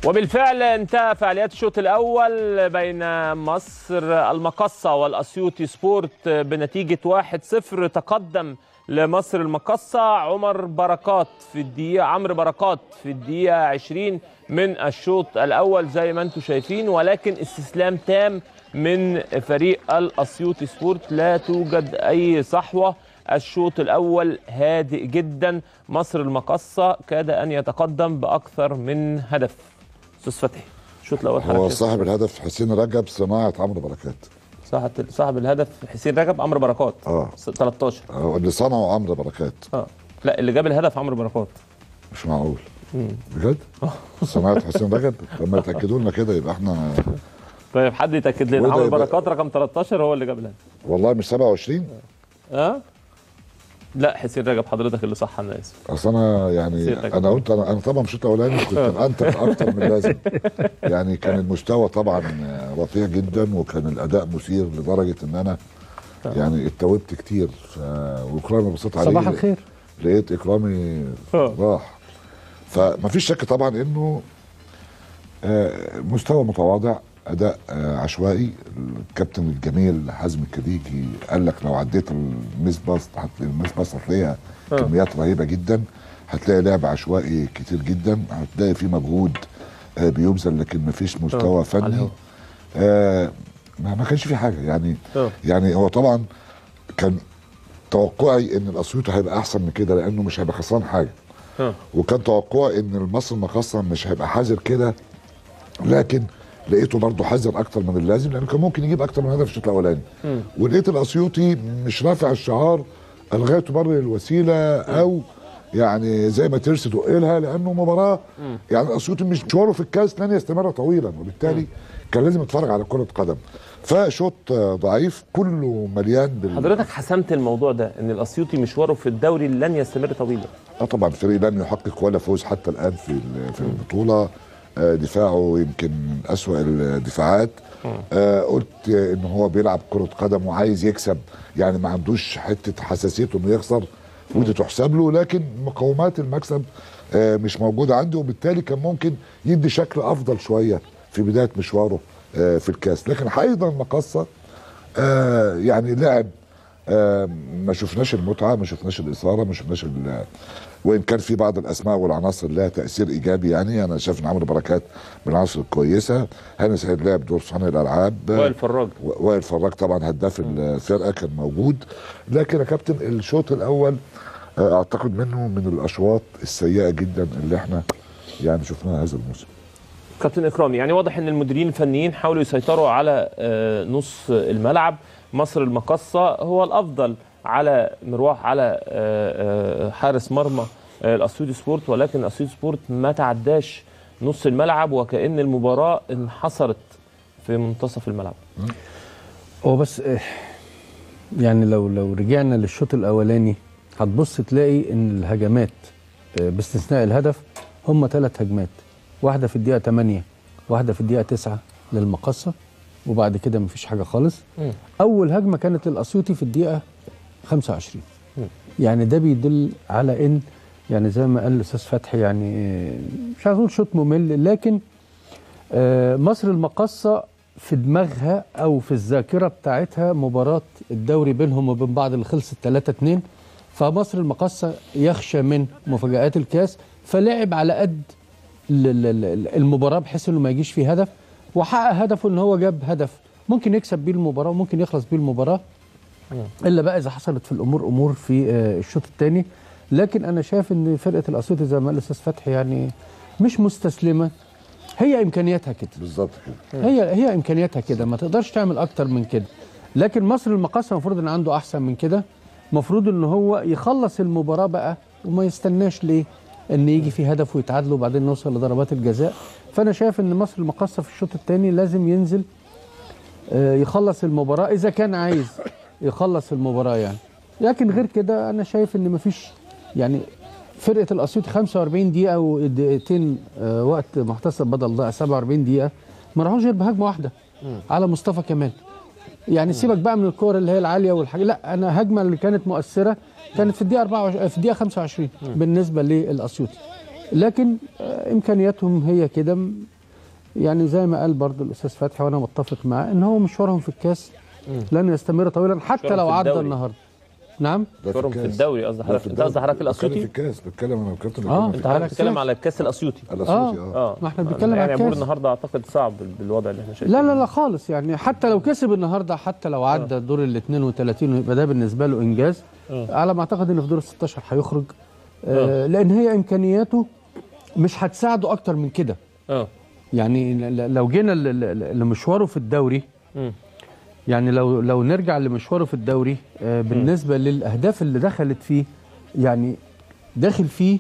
وبالفعل انتهى فعاليات الشوط الاول بين مصر المقصه والاسيوطي سبورت بنتيجه 1-0 تقدم لمصر المقصه عمر بركات في الدقيقه عمرو بركات في الدقيقه 20 من الشوط الاول زي ما انتم شايفين ولكن استسلام تام من فريق الاسيوطي سبورت لا توجد اي صحوه الشوط الاول هادئ جدا مصر المقصه كاد ان يتقدم باكثر من هدف استاذ فتحي الشوط الاول هو حركات. صاحب الهدف حسين رجب صناعه عمرو بركات صاحب صاحب الهدف حسين رجب عمرو بركات اه س- 13 آه، اللي صنعه عمرو بركات اه لا اللي جاب الهدف عمرو بركات مش معقول بجد صناعه حسين رجب لما يتاكدوا لنا كده يبقى احنا طيب حد يتاكد لنا وده عمرو يبقى- بركات رقم 13 هو اللي جاب الهدف والله مش 27 اه لا حسين رجب حضرتك اللي صح انا اسف اصل انا يعني حسين رجب. انا قلت انا, أنا طبعا مش الشوط الاولاني كنت انتف اكتر من اللازم يعني كان المستوى طبعا رفيع جدا وكان الاداء مثير لدرجه ان انا يعني اتوبت كتير ف... واكرامي بصيت عليه صباح الخير لقيت اكرامي آه. راح فما فيش شك طبعا انه آه، مستوى متواضع اداء آه، عشوائي الكابتن الجميل حازم الكديجي قال لك لو عديت الميس باص هت- الميس باص هتلاقيها آه. كميات رهيبه جدا هتلاقي لعب عشوائي كتير جدا هتلاقي في مجهود آه، بيبذل لكن ما فيش مستوى على فني الهوا. آه، ما ما كانش في حاجه يعني آه. يعني هو طبعا كان توقعي ان الاسيوطي هيبقى احسن من كده لانه مش هيبقى خسران حاجه اه وكان توقعي ان المصري المقصه مش هيبقى حذر كده لكن لقيته برضه حذر اكتر من اللازم لانه كان ممكن يجيب اكتر من هدف في الشوط الاولاني ولقيت الاسيوطي مش رافع الشعار الغايه تبرر الوسيله او يعني زي ما ترسي تقلها لانه مباراه يعني الاسيوطي مش مشواره في الكاس لن يستمر طويلا وبالتالي كان لازم يتفرج على كره قدم فشوط آه، ضعيف كله مليان بال... حضرتك حسمت الموضوع ده ان الاسيوطي مشواره في الدوري لن يستمر طويلا اه طبعا الفريق لم يحقق ولا فوز حتى الان في ال- في البطوله آه، دفاعه يمكن من اسوأ الدفاعات آه قلت ان هو بيلعب كره قدم وعايز يكسب يعني ما عندوش حته حساسيته انه يخسر ودي تحسب له لكن مقومات المكسب آه مش موجوده عنده وبالتالي كان ممكن يدي شكل افضل شويه في بدايه مشواره آه في الكاس لكن ايضا مقصه آه يعني لعب آه ما شفناش المتعه ما شفناش الاثاره ما شفناش ال- وان كان في بعض الاسماء والعناصر لها تاثير ايجابي يعني انا شايف ان عمرو بركات من العناصر الكويسه هاني سعيد لعب دور صانع الالعاب وائل فراج و- وائل فراج طبعا هداف الفرقه كان موجود لكن يا كابتن الشوط الاول آه، اعتقد منه من الاشواط السيئه جدا اللي احنا يعني شفناها هذا الموسم كابتن اكرامي يعني واضح ان المديرين الفنيين حاولوا يسيطروا على آه، نص الملعب مصر المقصه هو الافضل على مروح على آه، آه، حارس مرمى آه، الاسيوطي سبورت ولكن الاسيوطي سبورت ما تعداش نص الملعب وكأن المباراة انحصرت في منتصف الملعب هو بس آه، يعني لو لو رجعنا للشوط الاولاني هتبص تلاقي ان الهجمات آه، باستثناء الهدف هم ثلاث هجمات واحده في الدقيقه 8 واحده في الدقيقه 9 للمقصه وبعد كده مفيش حاجه خالص مم. اول هجمه كانت للاسيوطي في الدقيقه 25 يعني ده بيدل على ان يعني زي ما قال الاستاذ فتحي يعني آه، مش عايز اقول شوط ممل لكن آه، مصر المقصه في دماغها او في الذاكره بتاعتها مباراه الدوري بينهم وبين بعض اللي خلصت 3 2 فمصر المقصه يخشى من مفاجات الكاس فلعب على قد ال- ال- ال- المباراه بحيث انه ما يجيش فيه هدف وحقق هدفه ان هو جاب هدف ممكن يكسب بيه المباراه وممكن يخلص بيه المباراه الا بقى اذا حصلت في الامور امور في آه، الشوط الثاني لكن انا شايف ان فرقه الاسيوطي زي ما قال الاستاذ فتحي يعني مش مستسلمه هي امكانياتها كده بالظبط كده هي هي امكانياتها كده ما تقدرش تعمل اكتر من كده لكن مصر المقاصه المفروض ان عنده احسن من كده المفروض ان هو يخلص المباراه بقى وما يستناش ليه ان يجي في هدف ويتعادلوا وبعدين نوصل لضربات الجزاء فانا شايف ان مصر المقاصه في الشوط الثاني لازم ينزل آه، يخلص المباراه اذا كان عايز يخلص المباراه يعني لكن غير كده انا شايف ان مفيش يعني فرقه الاسيوط 45 دقيقه ودقيقتين آه، وقت محتسب بدل ضائع 47 دقيقه ما راحوش غير بهجمه واحده على مصطفى كمال يعني سيبك بقى من الكور اللي هي العاليه والحاجه لا انا هجمه اللي كانت مؤثره كانت في الدقيقه 24 في الدقيقه 25 بالنسبه للاسيوطي لكن آه، امكانياتهم هي كده م- يعني زي ما قال برضو الاستاذ فتحي وانا متفق معاه ان هو مشوارهم في الكاس لن يستمر طويلا حتى مشوارهم لو في عدى الدوري. النهارده نعم ده فورم في الكاس. الدوري قصدي ده حضرتك في انت قصدي حضرتك بتكلم في الاسيوطي الكاس بتكلم انا الكابتن آه، انت على حضرتك بتتكلم الكاس. على الكاس الاسيوطي الاسيوطي اه اه ما احنا بنتكلم يعني على عبور الكاس. النهارده اعتقد صعب بالوضع اللي احنا شايفينه لا لا لا خالص يعني حتى لو كسب النهارده حتى لو عدى دور ال 32 يبقى ده بالنسبه له انجاز آه. على ما اعتقد ان في دور ال 16 هيخرج آه لان هي امكانياته مش هتساعده اكتر من كده اه يعني ل- لو جينا ل- ل- لمشواره في الدوري مم. يعني لو لو نرجع لمشواره في الدوري آه بالنسبه للاهداف اللي دخلت فيه يعني داخل فيه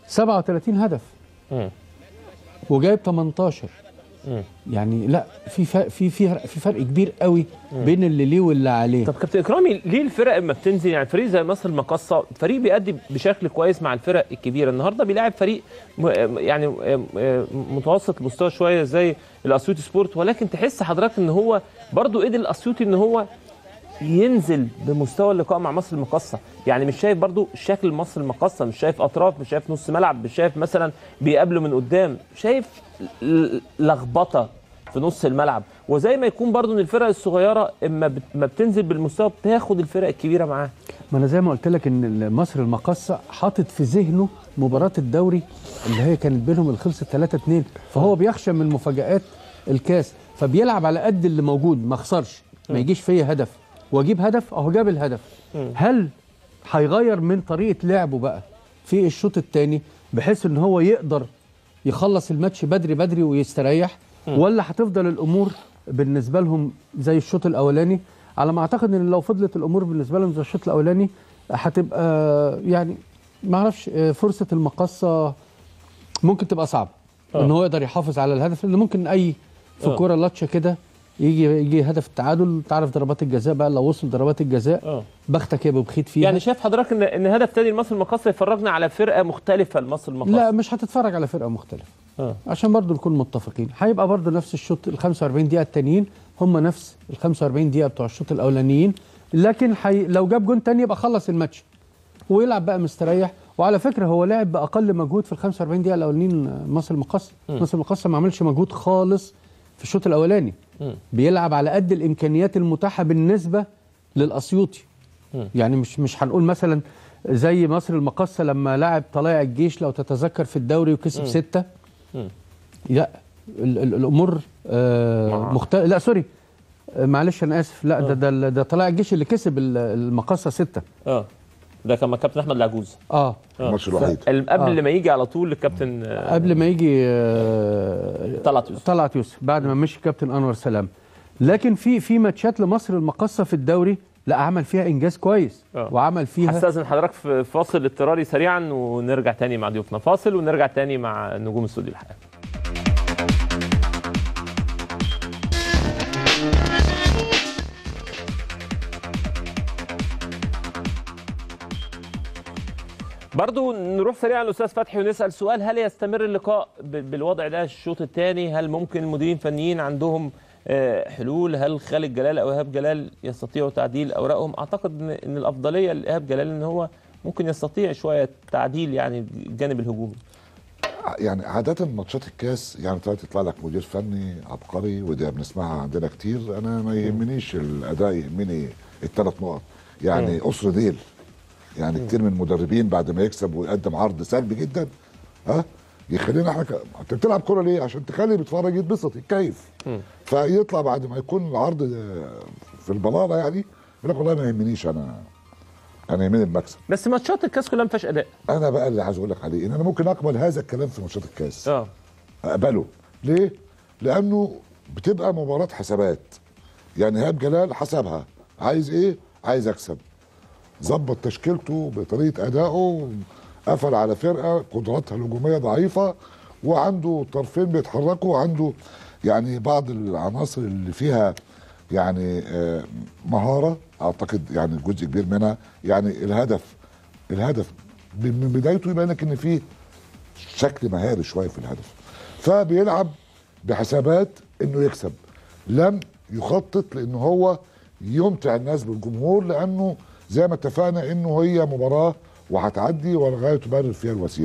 37 هدف مم. وجايب 18 مم. يعني لا في فرق في في في فرق كبير قوي بين اللي ليه واللي عليه طب كابتن اكرامي ليه الفرق لما بتنزل يعني فريق زي مصر المقاصه فريق بيأدي بشكل كويس مع الفرق الكبيره النهارده بيلاعب فريق م- يعني م- متوسط المستوى شويه زي الاسيوطي سبورت ولكن تحس حضرتك ان هو برضو قدر الاسيوطي ان هو ينزل بمستوى اللقاء مع مصر المقاصه يعني مش شايف برضو شكل مصر المقاصه مش شايف اطراف مش شايف نص ملعب مش شايف مثلا بيقابله من قدام شايف ل- لخبطه في نص الملعب وزي ما يكون برضو ان الفرق الصغيره اما بت- ما بتنزل بالمستوى بتاخد الفرق الكبيره معاها ما انا زي ما قلت لك ان مصر المقاصه حاطط في ذهنه مباراه الدوري اللي هي كانت بينهم اللي خلصت 3 2 فهو بيخشى من مفاجات الكاس فبيلعب على قد اللي موجود ما خسرش ما يجيش فيا هدف واجيب هدف اهو جاب الهدف هل هيغير من طريقه لعبه بقى في الشوط الثاني بحيث ان هو يقدر يخلص الماتش بدري بدري ويستريح ولا هتفضل الامور بالنسبه لهم زي الشوط الاولاني على ما اعتقد ان لو فضلت الامور بالنسبه لهم زي الشوط الاولاني هتبقى يعني ما اعرفش آه، فرصه المقصه ممكن تبقى صعبه آه. ان هو يقدر يحافظ على الهدف لان ممكن اي في آه. كوره لاتشه كده يجي يجي هدف التعادل تعرف ضربات الجزاء بقى لو وصل ضربات الجزاء اه بختك يا ابو بخيت فيها يعني شايف حضرتك ان ان هدف تاني لمصر المقاصه يفرجنا على فرقه مختلفه لمصر المقاصه لا مش هتتفرج على فرقه مختلفه اه عشان برضو نكون متفقين هيبقى برضو نفس الشوط ال 45 دقيقه التانيين هم نفس ال 45 دقيقه بتوع الشوط الاولانيين لكن حي... لو جاب جون تاني يبقى خلص الماتش ويلعب بقى مستريح وعلى فكره هو لعب باقل مجهود في ال 45 دقيقه الاولانيين مصر المقصه مصر المقصه ما عملش مجهود خالص في الشوط الاولاني مم. بيلعب على قد الامكانيات المتاحه بالنسبه للاسيوطي مم. يعني مش مش هنقول مثلا زي مصر المقصه لما لعب طلائع الجيش لو تتذكر في الدوري وكسب سته مم. لا ال ال الامور آه مع- مخت... لا سوري آه معلش انا اسف لا ده ده ده طلائع الجيش اللي كسب ال- المقصه سته اه ده كان مع كابتن احمد العجوز اه الماتش الوحيد ال- قبل آه. ما يجي على طول الكابتن آه، قبل ما يجي آه طلعت يوسف طلعت يوسف بعد ما مشي كابتن انور سلام لكن في في ماتشات لمصر المقصه في الدوري لا عمل فيها انجاز كويس آه. وعمل فيها هستاذن حضرتك في فاصل اضطراري سريعا ونرجع تاني مع ضيوفنا فاصل ونرجع تاني مع نجوم استوديو الحياه برضو نروح سريعا للاستاذ فتحي ونسال سؤال هل يستمر اللقاء ب- بالوضع ده الشوط الثاني هل ممكن المديرين الفنيين عندهم آه، حلول هل خالد جلال او ايهاب جلال يستطيعوا تعديل اوراقهم اعتقد ان إن الافضليه لايهاب جلال ان هو ممكن يستطيع شويه تعديل يعني الجانب الهجومي يعني عادة ماتشات الكاس يعني دلوقتي يطلع لك مدير فني عبقري وده بنسمعها عندنا كتير انا ما يهمنيش الاداء يهمني الثلاث نقط يعني قصر ديل يعني كتير من المدربين بعد ما يكسب ويقدم عرض سلبي جدا ها يخلينا احنا ك... انت بتلعب كوره ليه؟ عشان تخلي اللي بيتفرج يتبسط يتكيف فيطلع بعد ما يكون العرض آه، في البلاله يعني يقول لك والله ما يهمنيش انا انا يهمني المكسب بس ماتشات الكاس كلها ما فيهاش اداء انا بقى اللي عايز اقول لك عليه ان انا ممكن اقبل هذا الكلام في ماتشات الكاس اه اقبله ليه لانه بتبقى مباراه حسابات يعني ايهاب جلال حسبها عايز ايه عايز اكسب ظبط تشكيلته بطريقه ادائه قفل على فرقه قدراتها الهجوميه ضعيفه وعنده طرفين بيتحركوا وعنده يعني بعض العناصر اللي فيها يعني آه، مهاره اعتقد يعني جزء كبير منها يعني الهدف الهدف من بدايته يبان لك ان فيه شكل مهاري شويه في الهدف فبيلعب بحسابات انه يكسب لم يخطط لانه هو يمتع الناس بالجمهور لانه زي ما اتفقنا انه هي مباراه وهتعدي والغايه تبرر فيها الوسيله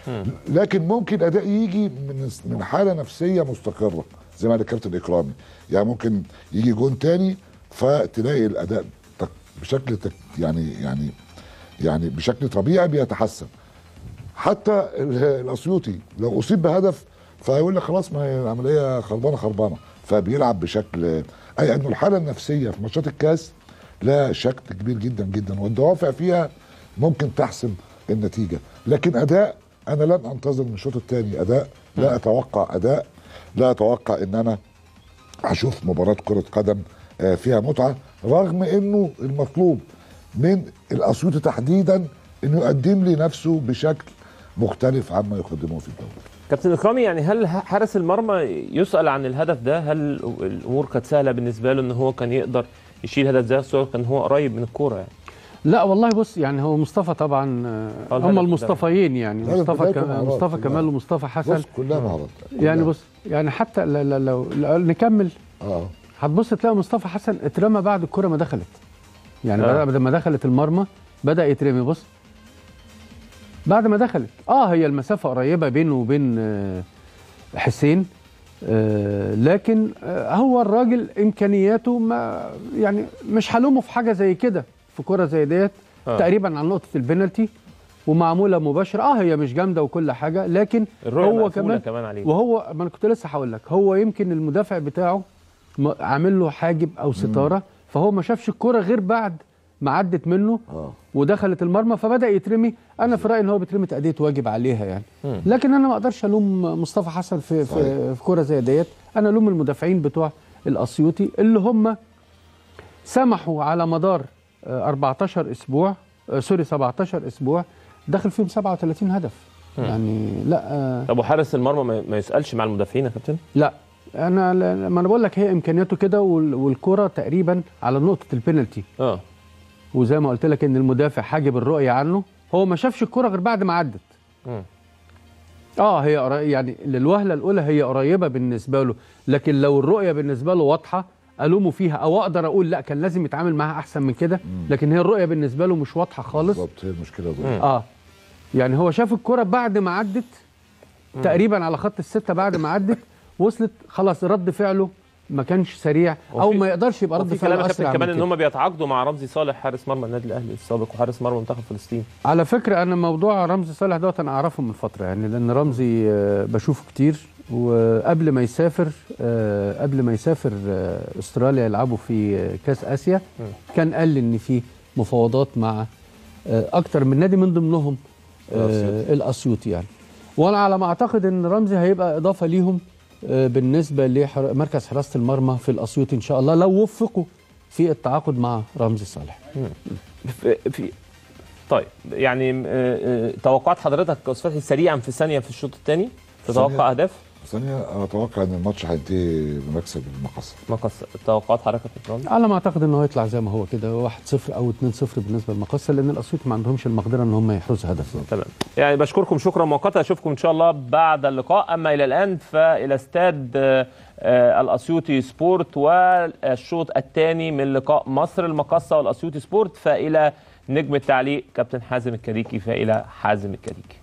لكن ممكن اداء يجي من من حاله نفسيه مستقره زي ما قال الكابتن اكرامي يعني ممكن يجي جون تاني فتلاقي الاداء تك- بشكل تك يعني يعني يعني بشكل طبيعي بيتحسن حتى ال- الاسيوطي لو اصيب بهدف فيقول لك خلاص ما هي العمليه خربانه خربانه فبيلعب بشكل اي انه الحاله النفسيه في ماتشات الكاس لا شك كبير جدا جدا والدوافع فيها ممكن تحسم النتيجه لكن اداء انا لن انتظر من الشوط الثاني اداء لا اتوقع اداء لا اتوقع ان انا اشوف مباراه كره قدم آه، فيها متعه رغم انه المطلوب من الاسيوطي تحديدا انه يقدم لي نفسه بشكل مختلف عما يقدمه في الدوري كابتن اكرامي يعني هل حارس المرمى يسال عن الهدف ده هل الامور كانت سهله بالنسبه له ان هو كان يقدر يشيل هدف زي خصوصا كان هو قريب من الكوره يعني لا والله بص يعني هو مصطفى طبعا آه، آه، هم الهدف المصطفيين يعني لا، مصطفى بدايته كم- مهارات مصطفى كلها. كمال ومصطفى حسن بص كلها مهارات يعني كلها. بص يعني حتى لا لا لو, لو نكمل اه هتبص تلاقي مصطفى حسن اترمى بعد الكرة ما دخلت يعني آه. بعد ما دخلت المرمى بدأ يترمي بص بعد ما دخلت اه هي المسافة قريبة بينه وبين آه، حسين آه لكن آه هو الراجل امكانياته ما يعني مش هلومه في حاجة زي كده في كرة زي ديت آه. تقريبا عن نقطة البنالتي ومعمولة مباشرة اه هي مش جامدة وكل حاجة لكن الرؤية هو مقفولة كمان كمان عليه وهو ما انا كنت لسه هقول لك هو يمكن المدافع بتاعه م- عامل له حاجب او ستاره فهو ما شافش الكرة غير بعد ما عدت منه اه ودخلت المرمى فبدا يترمي انا في رايي ان هو بيترمي تاديه واجب عليها يعني لكن انا ما اقدرش الوم مصطفى حسن في صحيح. في, في كره زي ديت انا الوم المدافعين بتوع الاسيوطي اللي هم سمحوا على مدار آه، 14 اسبوع آه، سوري 17 اسبوع دخل فيهم 37 هدف يعني لا آه، طب وحارس المرمى ما- ما يسالش مع المدافعين يا كابتن لا انا لا- ما انا بقول لك هي امكانياته كده وال- والكره تقريبا على نقطه البينالتي اه وزي ما قلت لك ان المدافع حاجب الرؤيه عنه هو ما شافش الكره غير بعد ما عدت مم. اه هي قري- يعني للوهله الاولى هي قريبه بالنسبه له لكن لو الرؤيه بالنسبه له واضحه الومه فيها او اقدر اقول لا كان لازم يتعامل معاها احسن من كده لكن هي الرؤيه بالنسبه له مش واضحه خالص بالظبط هي المشكله دي اه يعني هو شاف الكرة بعد ما عدت تقريبا على خط الستة بعد ما عدت وصلت خلاص رد فعله ما كانش سريع او وفي- ما يقدرش يبقى رد وفي كلام فعله يا كابتن اسرع كمان من ان كده. هم بيتعاقدوا مع رمزي صالح حارس مرمى النادي الاهلي السابق وحارس مرمى منتخب فلسطين على فكرة انا موضوع رمزي صالح دوت انا اعرفه من فترة يعني لان رمزي آه، بشوفه كتير وقبل ما يسافر آه، قبل ما يسافر آه، استراليا يلعبوا في آه، كاس اسيا كان قال لي ان في مفاوضات مع آه، اكتر من نادي من ضمنهم آه، الاسيوطي يعني وانا على ما اعتقد ان رمزي هيبقى اضافه ليهم آه، بالنسبه لمركز حراسه المرمى في الاسيوطي ان شاء الله لو وفقوا في التعاقد مع رمزي صالح في, في طيب يعني آه، آه، توقعات حضرتك يا استاذ فتحي سريعا في ثانيه في الشوط الثاني تتوقع ثانية. اهداف ثانيه اتوقع ان الماتش هينتهي بمكسب المقصه مقص توقعات حضرتك يا كابتن رمزي؟ على ما اعتقد ان هو يطلع زي ما هو كده 1-0 او 2-0 بالنسبه للمقصه لان الاسيوطي ما عندهمش المقدره ان هم يحرزوا هدف تمام يعني بشكركم شكرا مؤقتا اشوفكم ان شاء الله بعد اللقاء اما الى الان فالى استاد آه، آه، الاسيوطي سبورت والشوط الثاني من لقاء مصر المقصه والاسيوطي سبورت فالى نجم التعليق كابتن حازم الكريكي فالى حازم الكريكي